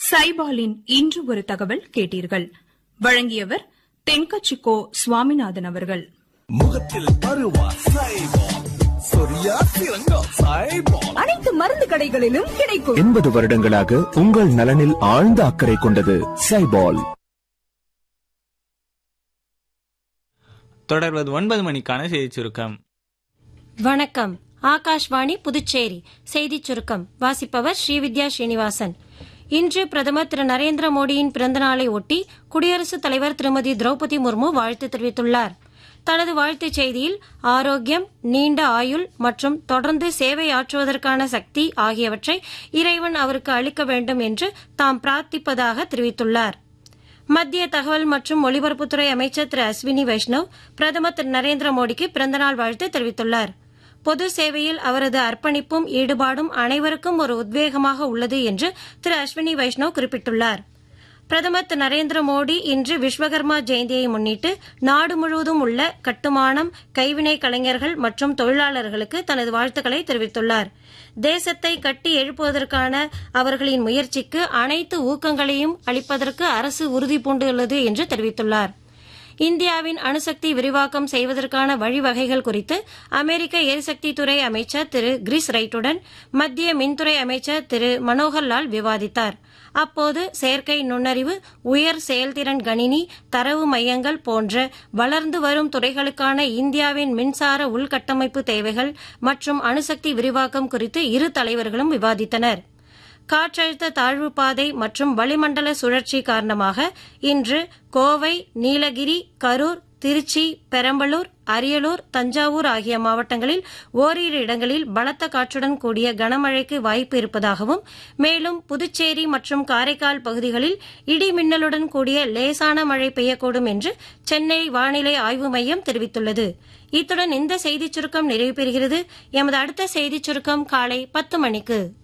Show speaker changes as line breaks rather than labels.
சைபாலின் இன்று ஒரு தகவல் கேட்டீர்கள் வழங்கியவர் தென்கச்சிக்கோ சுவாமிநாதன் அவர்கள்
முகத்தில் பருவா சைபால் சொரியா சிறங்கா சைபால்
அனைத்து மருந்து கடைகளிலும் கிடைக்கும்
எண்பது வருடங்களாக உங்கள் நலனில் ஆழ்ந்த அக்கறை கொண்டது சைபால்
தொடர்வது ஒன்பது மணிக்கான செய்திச் சுருக்கம்
வணக்கம் ஆகாஷ்வாணி புதுச்சேரி செய்திச் சுருக்கம் வாசிப்பவர் ஸ்ரீவித்யா ஸ்ரீனிவாசன் இன்று பிரதமர் திரு நரேந்திர மோடியின் பிறந்தநாளை ஒட்டி குடியரசுத் தலைவர் திருமதி திரௌபதி முர்மு வாழ்த்து தெரிவித்துள்ளார் தனது வாழ்த்துச் செய்தியில் ஆரோக்கியம் நீண்ட ஆயுள் மற்றும் தொடர்ந்து சேவை ஆற்றுவதற்கான சக்தி ஆகியவற்றை இறைவன் அவருக்கு அளிக்க வேண்டும் என்று தாம் பிரார்த்திப்பதாக தெரிவித்துள்ளார் மத்திய தகவல் மற்றும் ஒலிபரப்புத்துறை அமைச்சர் திரு அஸ்வினி வைஷ்ணவ் பிரதமர் திரு நரேந்திர மோடிக்கு பிறந்தநாள் வாழ்த்து தெரிவித்துள்ளார் பொது சேவையில் அவரது அர்ப்பணிப்பும் ஈடுபாடும் அனைவருக்கும் ஒரு உத்வேகமாக உள்ளது என்று திரு அஸ்வினி வைஷ்ணவ் குறிப்பிட்டுள்ளார் பிரதமர் திரு நரேந்திர மோடி இன்று விஸ்வகர்மா ஜெயந்தியை முன்னிட்டு நாடு முழுவதும் உள்ள கட்டுமானம் கைவினை கலைஞர்கள் மற்றும் தொழிலாளர்களுக்கு தனது வாழ்த்துக்களை தெரிவித்துள்ளார் தேசத்தை கட்டி எழுப்புவதற்கான அவர்களின் முயற்சிக்கு அனைத்து ஊக்கங்களையும் அளிப்பதற்கு அரசு உறுதிபூண்டுள்ளது என்று தெரிவித்துள்ளார் இந்தியாவின் அணுசக்தி விரிவாக்கம் செய்வதற்கான வழிவகைகள் குறித்து அமெரிக்க எரிசக்தித்துறை அமைச்சர் திரு கிரிஸ் ரைட்டுடன் மத்திய மின்துறை அமைச்சர் திரு மனோகர் லால் விவாதித்தார் அப்போது செயற்கை நுண்ணறிவு உயர் செயல்திறன் கணினி தரவு மையங்கள் போன்ற வளர்ந்து வரும் துறைகளுக்கான இந்தியாவின் மின்சார உள்கட்டமைப்பு தேவைகள் மற்றும் அணுசக்தி விரிவாக்கம் குறித்து இரு தலைவர்களும் விவாதித்தனர் காற்றழுத்த தாழ்வு பாதை மற்றும் வளிமண்டல சுழற்சி காரணமாக இன்று கோவை நீலகிரி கரூர் திருச்சி பெரம்பலூர் அரியலூர் தஞ்சாவூர் ஆகிய மாவட்டங்களில் ஓரிரு இடங்களில் பலத்த காற்றுடன் கூடிய கனமழைக்கு வாய்ப்பு இருப்பதாகவும் மேலும் புதுச்சேரி மற்றும் காரைக்கால் பகுதிகளில் இடி மின்னலுடன் கூடிய லேசான மழை பெய்யக்கூடும் என்று சென்னை வானிலை ஆய்வு மையம் தெரிவித்துள்ளது இத்துடன் இந்த செய்திச் சுருக்கம் நிறைவு பெறுகிறது எமது அடுத்த செய்திச் சுருக்கம் காலை பத்து மணிக்கு